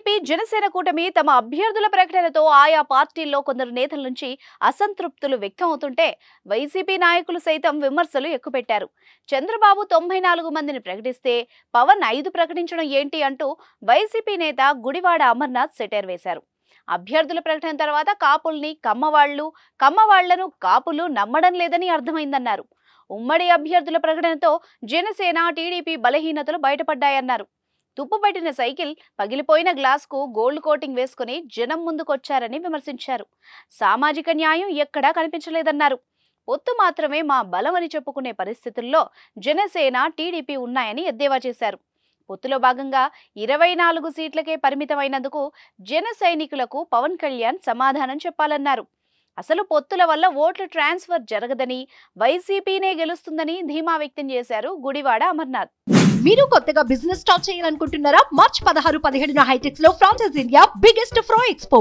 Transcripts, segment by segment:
TDP Janasena కూటమి తమ అభ్యర్థుల ప్రకటనతో ఆయా పార్టీల్లో కొందరు నేతల నుంచి అసంతృప్తులు వ్యక్తమవుతుంటే వైసీపీ నాయకులు సైతం విమర్శలు ఎక్కుపెట్టారు చంద్రబాబు తొంభై నాలుగు మందిని ప్రకటిస్తే పవన్ ఐదు ప్రకటించడం ఏంటి అంటూ వైసీపీ నేత గుడివాడ అమర్నాథ్ సెటైర్ వేశారు అభ్యర్థుల ప్రకటన తర్వాత కాపుల్ని కమ్మవాళ్లు కమ్మవాళ్లను కాపులు నమ్మడం లేదని అర్థమైందన్నారు ఉమ్మడి అభ్యర్థుల ప్రకటనతో జనసేన టీడీపీ బలహీనతలు బయటపడ్డాయన్నారు తుప్పుపట్టిన సైకిల్ పగిలిపోయిన గ్లాస్కు గోల్డ్ కోటింగ్ వేసుకుని జనం ముందుకొచ్చారని విమర్శించారు సామాజిక న్యాయం ఎక్కడా కనిపించలేదన్నారు పొత్తు మాత్రమే మా బలమని చెప్పుకునే పరిస్థితుల్లో జనసేన టీడీపీ ఉన్నాయని ఎద్దేవా చేశారు పొత్తులో భాగంగా ఇరవై నాలుగు సీట్లకే పరిమితమైనందుకు జన సైనికులకు పవన్ కళ్యాణ్ సమాధానం చెప్పాలన్నారు అసలు పొత్తుల వల్ల ఓట్ల ట్రాన్స్ఫర్ జరగదని వైసీపీనే గెలుస్తుందని ధీమా వ్యక్తం చేశారు గుడివాడ అమర్నాథ్ మీరు కొత్తగా బిజినెస్ స్టార్ట్ చేయాలనుకుంటున్నారా మార్చ్ పదహారు పదిహేడున హైటెక్స్ లో ఫ్రాన్సెస్ ఇండియా బిగ్గెస్ట్ ఫ్రో ఎక్స్పో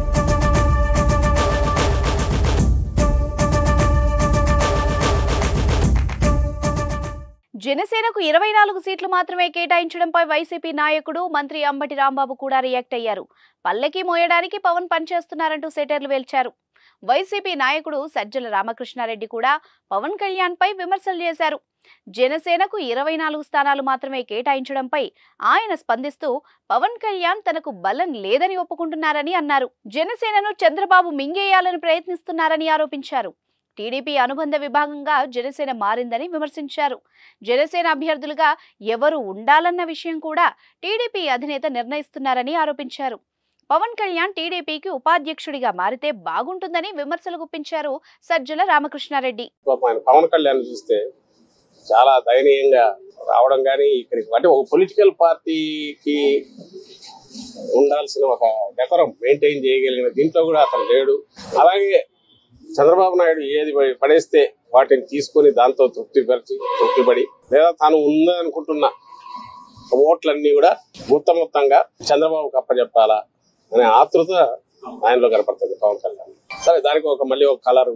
జనసేనకు ఇరవై నాలుగు సీట్లు మాత్రమే కేటాయించడంపై వైసీపీ నాయకుడు మంత్రి అంబటి రాంబాబు కూడా రియాక్ట్ అయ్యారు పల్లకి మోయడానికి పవన్ పనిచేస్తున్నారంటూ సెటర్లు వేల్చారు వైసీపీ నాయకుడు సజ్జల రామకృష్ణారెడ్డి కూడా పవన్ కళ్యాణ్ పై విమర్శలు చేశారు జనసేనకు ఇరవై నాలుగు స్థానాలు మాత్రమే కేటాయించడంపై ఆయన స్పందిస్తూ పవన్ కళ్యాణ్ తనకు బలం లేదని ఒప్పుకుంటున్నారని అన్నారు జనసేనను చంద్రబాబు మింగేయాలని ప్రయత్నిస్తున్నారని ఆరోపించారు టీడీపీ అనుబంధ విభాగంగా జనసేన మారిందని విమర్శించారు జనసేన అభ్యర్థులుగా ఎవరు ఉండాలన్న విషయం కూడా టీడీపీ అధినేత నిర్ణయిస్తున్నారని ఆరోపించారు పవన్ కళ్యాణ్ టీడీపీకి ఉపాధ్యక్షుడిగా మారితే బాగుంటుందని విమర్శలు గుప్పించారు సజ్జల రామకృష్ణారెడ్డి పాపం ఆయన పవన్ కళ్యాణ్ చూస్తే చాలా దయనీయంగా రావడం కానీ ఇక్కడికి అంటే ఒక పొలిటికల్ పార్టీకి ఉండాల్సిన ఒక డెకరం మెయింటైన్ చేయగలిగిన దీంట్లో కూడా అతను లేడు అలాగే చంద్రబాబు నాయుడు ఏది ప- పడేస్తే వాటిని తీసుకొని దాంతో తృప్తిపరిచి తృప్తిపడి లేదా తాను ఉందనుకుంటున్న ఓట్లన్నీ కూడా మొత్తం మొత్తంగా చంద్రబాబుకి అప్పచెప్పాలా అనే ఆతృత ఆయనలో కనపడుతుంది పవన్ కళ్యాణ్ సరే దానికి ఒక మళ్ళీ ఒక కలరు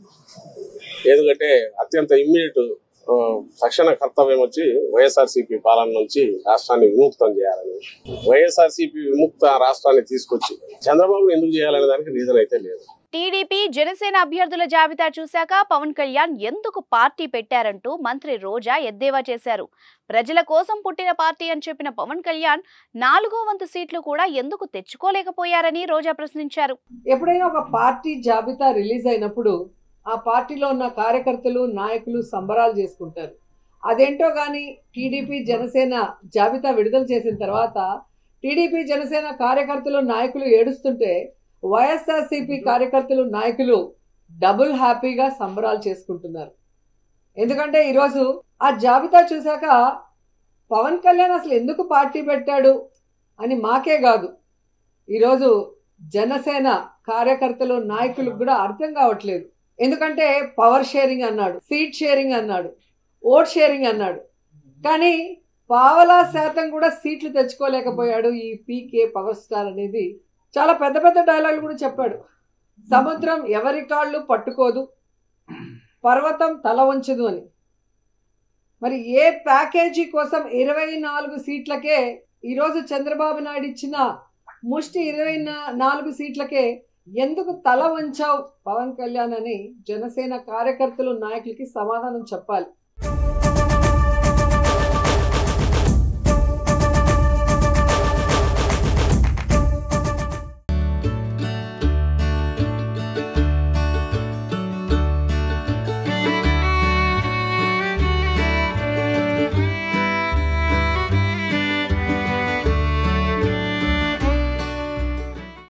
ఎందుకంటే అత్యంత ఇమ్మీడియట్ తక్షణ కర్తవ్యం వచ్చి వైఎస్ఆర్సీపీ పాలన నుంచి రాష్ట్రాన్ని విముక్తం చేయాలని వైఎస్ఆర్సీపీ విముక్త రాష్ట్రాన్ని తీసుకొచ్చి చంద్రబాబు ఎందుకు చేయాలనే దానికి రీజన్ అయితే లేదు టీడీపీ జనసేన అభ్యర్థుల జాబితా చూశాక పవన్ కళ్యాణ్ ఎందుకు పార్టీ పెట్టారంటూ మంత్రి రోజా ఎద్దేవా చేశారు ప్రజల కోసం పుట్టిన పార్టీ అని చెప్పిన పవన్ కళ్యాణ్ నాలుగో వంతు సీట్లు కూడా ఎందుకు తెచ్చుకోలేకపోయారని రోజా ప్రశ్నించారు ఎప్పుడైనా ఒక పార్టీ జాబితా రిలీజ్ అయినప్పుడు ఆ పార్టీలో ఉన్న కార్యకర్తలు నాయకులు సంబరాలు చేసుకుంటారు అదేంటో కానీ టీడీపీ జనసేన జాబితా విడుదల చేసిన తర్వాత టీడీపీ జనసేన కార్యకర్తలు నాయకులు ఏడుస్తుంటే వైఎస్ఆర్సీపీ కార్యకర్తలు నాయకులు డబుల్ హ్యాపీగా సంబరాలు చేసుకుంటున్నారు ఎందుకంటే ఈరోజు ఆ జాబితా చూశాక పవన్ కళ్యాణ్ అసలు ఎందుకు పార్టీ పెట్టాడు అని మాకే కాదు ఈరోజు జనసేన కార్యకర్తలు నాయకులకు కూడా అర్థం కావట్లేదు ఎందుకంటే పవర్ షేరింగ్ అన్నాడు సీట్ షేరింగ్ అన్నాడు ఓట్ షేరింగ్ అన్నాడు కానీ పావలా శాతం కూడా సీట్లు తెచ్చుకోలేకపోయాడు ఈ పీకే పవర్ స్టార్ అనేది చాలా పెద్ద పెద్ద డైలాగులు కూడా చెప్పాడు సముద్రం ఎవరి కాళ్ళు పట్టుకోదు పర్వతం తల వంచదు అని మరి ఏ ప్యాకేజీ కోసం ఇరవై నాలుగు సీట్లకే ఈరోజు చంద్రబాబు నాయుడు ఇచ్చిన ముష్టి ఇరవై నా- నాలుగు సీట్లకే ఎందుకు తల వంచావు పవన్ కళ్యాణ్ అని జనసేన కార్యకర్తలు నాయకులకి సమాధానం చెప్పాలి